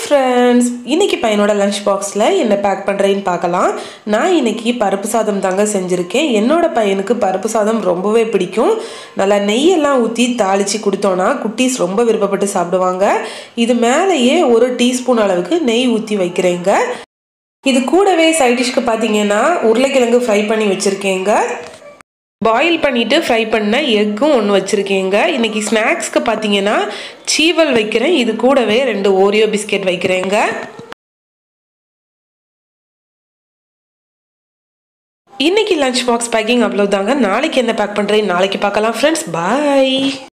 friends இன்னைக்கு பையனோட lunch பாக்ஸில் என்ன பேக் பண்ணுறேன்னு பார்க்கலாம் நான் இன்னைக்கு பருப்பு சாதம் தாங்க செஞ்சுருக்கேன் என்னோட பையனுக்கு பருப்பு சாதம் ரொம்பவே பிடிக்கும் நல்லா நெய்யெல்லாம் ஊற்றி தாளித்து கொடுத்தோன்னா குட்டீஸ் ரொம்ப விருப்பப்பட்டு சாப்பிடுவாங்க இது மேலேயே ஒரு டீஸ்பூன் அளவுக்கு நெய் ஊற்றி வைக்கிறேங்க இது கூடவே சைட் டிஷ்க்கு பார்த்தீங்கன்னா உருளைக்கிழங்கு ஃப்ரை பண்ணி வச்சுருக்கேங்க பாயில் பண்ணிவிட்டு ஃப்ரை பண்ண எக்கும் ஒன்று வச்சுருக்கேங்க இன்றைக்கி ஸ்நாக்ஸ்க்கு பார்த்தீங்கன்னா சீவல் வைக்கிறேன் இது கூடவே ரெண்டு ஓரியோ பிஸ்கெட் வைக்கிறேங்க இன்னைக்கு லஞ்ச் பாக்ஸ் பேக்கிங் அவ்வளோதாங்க நாளைக்கு என்ன பேக் பண்ணுறேன் நாளைக்கு பார்க்கலாம் ஃப்ரெண்ட்ஸ் பாய்